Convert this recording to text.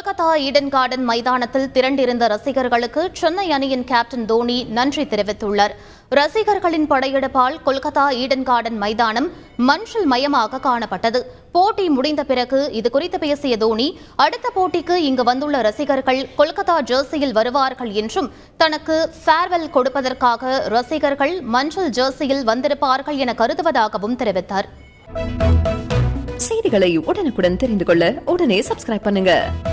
Kolkata Eden garden மைதானத்தில் திரண்டிருந்த ரசிகர்களுக்கு சென்னை அணியின் கேப்டன் தோனி நன்றி தெரிவித்துள்ளார் ரசிகர்களின் படையெடுப்பால் கொல்கத்தா ஈடன் கார்டன் மைதானம் மஞ்சள் மயமாக காணப்பட்டது போட்டி முடிந்த பிறகு இதுகுறித்து பேசிய தோனி அடுத்த போட்டிக்கு இங்கு வந்துள்ள ரசிகர்கள் கொல்கத்தா ஜெர்சியில் வருவார்கள் என்றும் தனக்கு ஃபேர்வெல் கொடுப்பதற்காக ரசிகர்கள் மஞ்சள் ஜெர்சியில் வந்திருப்பார்கள் என கருதுவதாகவும் தெரிவித்தார் செய்திகளை உடனுக்குடன் தெரிந்து கொள்ள உடனே சப்ஸ்கிரைப் பண்ணுங்க